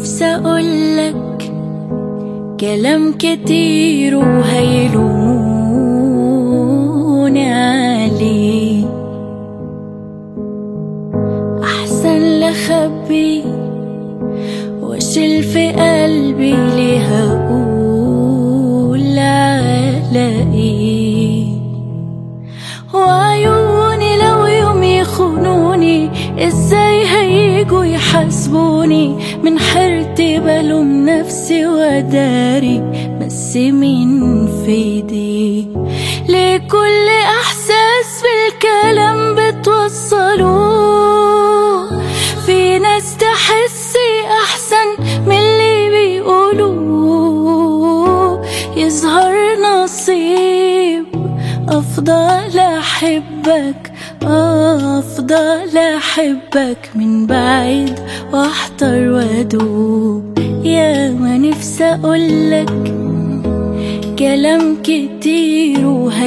نفسي اقولك كلام كتير وهيلوموني عليه احسن لخبي واشيل في قلبي ليه هقول على ايه وعيوني لو يوم يخونوني ازاي هيجوا يحاسبوني من حيرتي بلوم نفسي وداري بس مين في ايدي لكل احساس بالكلام بتوصلوه في ناس تحسي احسن من اللي بيقولوه يظهر نصيب افضل احبك افضل احبك من بعيد واحتر وادوب يا ما نفسي اقولك كلام كتير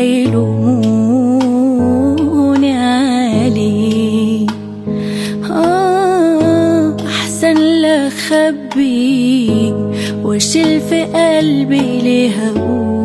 وهيلوموني عليه آه احسن لخبي واشيل في قلبي ليه هقول